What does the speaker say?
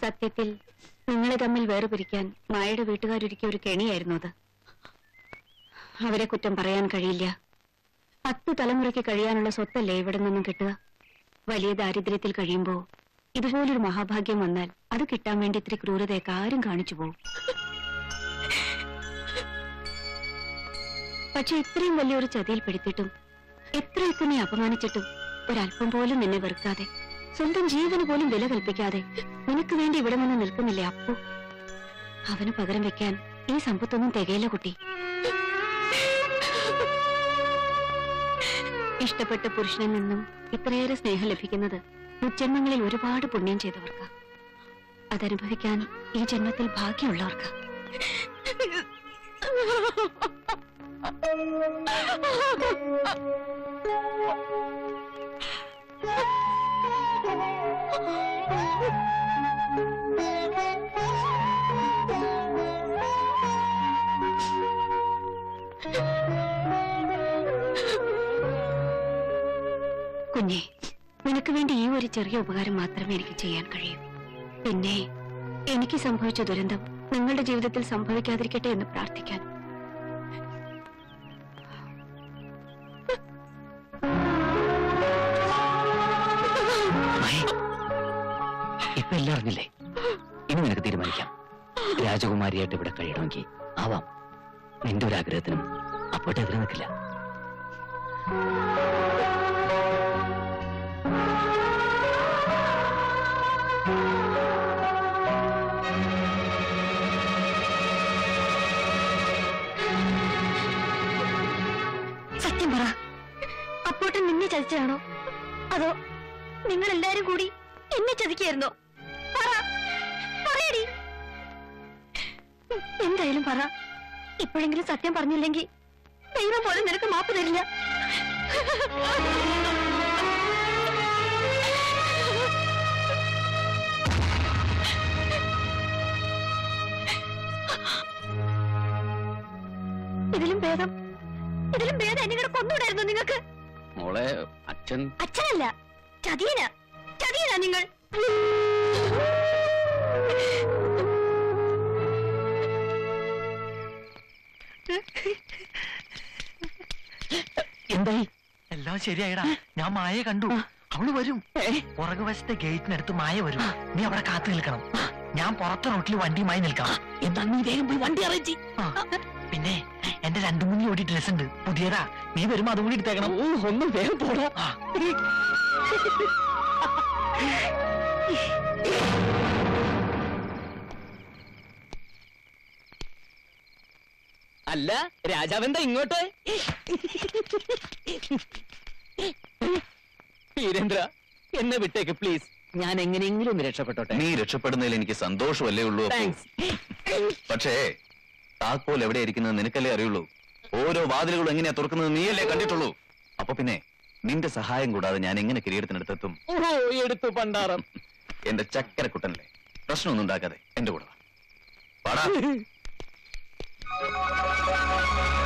സത്യത്തിൽ നിങ്ങളെ തമ്മിൽ വേർപിരിക്കാൻ മായയുടെ വീട്ടുകാരൊരുക്കിയ ഒരു കെണിയായിരുന്നു അത് അവരെ കുറ്റം പറയാൻ കഴിയില്ല പത്ത് തലമുറയ്ക്ക് കഴിയാനുള്ള സ്വത്തല്ലേ ഇവിടെ നിന്നും കിട്ടുക വലിയ ദാരിദ്ര്യത്തിൽ കഴിയുമ്പോ ഇതുപോലൊരു മഹാഭാഗ്യം വന്നാൽ അത് കിട്ടാൻ വേണ്ടി ഇത്തിരി ക്രൂരതയൊക്കെ ആരും കാണിച്ചു പോകും പക്ഷെ ഇത്രയും വലിയൊരു ചതിയിൽ പെടുത്തിയിട്ടും എത്രയൊക്കെ നീ അപമാനിച്ചിട്ടും ഒരല്പം പോലും നിന്നെ വെറുക്കാതെ സ്വന്തം ജീവന് പോലും വില കൽപ്പിക്കാതെ നിനക്ക് വേണ്ടി ഇവിടെ നിന്ന് നിൽക്കുന്നില്ലേ അപ്പു അവന് പകരം വെക്കാൻ ഈ സമ്പത്തൊന്നും തികയില്ല കുട്ടി ഇഷ്ടപ്പെട്ട പുരുഷനിൽ നിന്നും ഇത്രയേറെ സ്നേഹം ലഭിക്കുന്നത് മുജ്ജന്മങ്ങളിൽ ഒരുപാട് പുണ്യം ചെയ്തവർക്ക് അതനുഭവിക്കാൻ ഈ ജന്മത്തിൽ ഭാഗ്യമുള്ളവർക്ക് കുഞ്ഞെ നിനക്ക് വേണ്ടി ഈ ഒരു ചെറിയ ഉപകാരം മാത്രമേ എനിക്ക് ചെയ്യാൻ കഴിയൂ പിന്നെ എനിക്ക് സംഭവിച്ച ദുരന്തം നിങ്ങളുടെ ജീവിതത്തിൽ സംഭവിക്കാതിരിക്കട്ടെ എന്ന് പ്രാർത്ഥിക്കാൻ മഹി, ഇപ്പൊ എല്ലാം അറിഞ്ഞില്ലേ ഇനി നിനക്ക് തീരുമാനിക്കാം രാജകുമാരിയായിട്ട് ഇവിടെ കഴിയണമെങ്കിൽ ആവാം നിന്റെ ഒരു ആഗ്രഹത്തിനും അപ്പോട്ടെ എതിരെ നിൽക്കില്ല സത്യം പറ അപ്പോട്ടൻ നിന്നെ ചതിച്ചാണോ അതോ നിങ്ങൾ എല്ലാരും കൂടി എന്നെ ചതിക്കായിരുന്നോ പറ പറയടി എന്തായാലും പറ ഇപ്പോഴെങ്കിലും സത്യം പറഞ്ഞില്ലെങ്കിൽ ദൈവം പോലും നിനക്ക് മാപ്പ് തരില്ല ഇതിലും ഭേദം ഇതിലും ഭേദം എന്നെ കൂടെ കൊന്നുകൂടായിരുന്നു നിങ്ങൾക്ക് മോളെ അച്ഛൻ അച്ഛനല്ല ചതിയന ചതിയന നിങ്ങൾ എന്തായി എല്ലാം ശരിയായിടാ ഞാൻ മായയെ കണ്ടു അവള് വരും പുറകുവശത്തെ ഗേറ്റിനടുത്ത് മായ വരും നീ അവിടെ കാത്തു നിൽക്കണം ഞാൻ പുറത്തെ റോട്ടിൽ വണ്ടിയുമായി നിൽക്കാം എന്താ നീ വേഗം പോയി വണ്ടി അറിയിച്ചി ആ, പിന്നെ എന്റെ രണ്ടു മൂന്ന് ജോഡി ഡ്രസ് ഉണ്ട് പുതിയതാ നീ വരുമ്പോ അതും കൂടി എടുത്തേക്കണം ഒന്നും വേഗം പോടാ ആ. അല്ല രാജാവെന്താ ഇങ്ങോട്ട് വീരേന്ദ്ര എന്നെ വിട്ടേക്ക് പ്ലീസ് ഞാൻ എങ്ങനെയെങ്കിലും ഒന്ന് രക്ഷപ്പെട്ടോട്ടെ നീ രക്ഷപ്പെടുന്നതിൽ എനിക്ക് സന്തോഷമല്ലേ ഉള്ളൂ അപ്പു. താങ്ക്സ് പക്ഷേ താക്കോൽ എവിടെ ഇരിക്കുന്നത് നിനക്കല്ലേ അറിയുള്ളൂ ഓരോ വാതിലുകളും എങ്ങനെയാ തുറക്കുന്നത് നീയല്ലേ കണ്ടിട്ടുള്ളൂ അപ്പൊ പിന്നെ നിന്റെ സഹായം കൂടാതെ ഞാൻ എങ്ങനെ കിരീടത്തിനടുത്തെത്തും ഓ എടുത്തു പണ്ടാറം എന്റെ ചക്കരക്കുട്ടനല്ലേ പ്രശ്നമൊന്നും ഉണ്ടാക്കാതെ എന്റെ കൂടെ വാ. വാടാ